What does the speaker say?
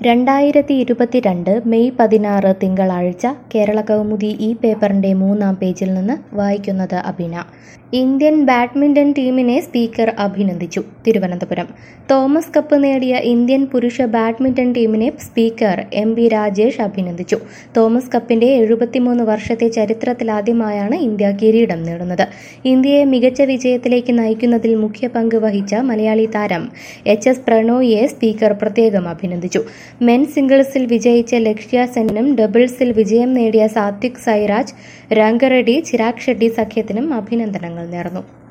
രണ്ടായിരത്തി ഇരുപത്തിരണ്ട് മെയ് പതിനാറ് തിങ്കളാഴ്ച കേരള കൗമുദി ഈ പേപ്പറിന്റെ മൂന്നാം പേജിൽ നിന്ന് വായിക്കുന്നത് അഭിന ഇന്ത്യൻ ബാഡ്മിന്റൺ ടീമിനെ സ്പീക്കർ അഭിനന്ദിച്ചു തിരുവനന്തപുരം തോമസ് കപ്പ് നേടിയ ഇന്ത്യൻ പുരുഷ ബാഡ്മിന്റൺ ടീമിനെ സ്പീക്കർ എം വി രാജേഷ് അഭിനന്ദിച്ചു തോമസ് കപ്പിന്റെ എഴുപത്തിമൂന്ന് വർഷത്തെ ചരിത്രത്തിലാദ്യമായാണ് ഇന്ത്യ കിരീടം നേടുന്നത് ഇന്ത്യയെ മികച്ച വിജയത്തിലേക്ക് നയിക്കുന്നതിൽ മുഖ്യ പങ്ക് വഹിച്ച മലയാളി താരം എച്ച് എസ് പ്രണോയിയെ സ്പീക്കർ പ്രത്യേകം അഭിനന്ദിച്ചു മെൻ സിംഗിൾസിൽ വിജയിച്ച ലക്ഷ്യ സെന്നും ഡബിൾസിൽ വിജയം നേടിയ സാത്വിക് സൈരാജ് രംഗറെഡ്ഡി ചിരാഗ് ഷെഡ്ഡി സഖ്യത്തിനും അഭിനന്ദനങ്ങൾ നേർന്നു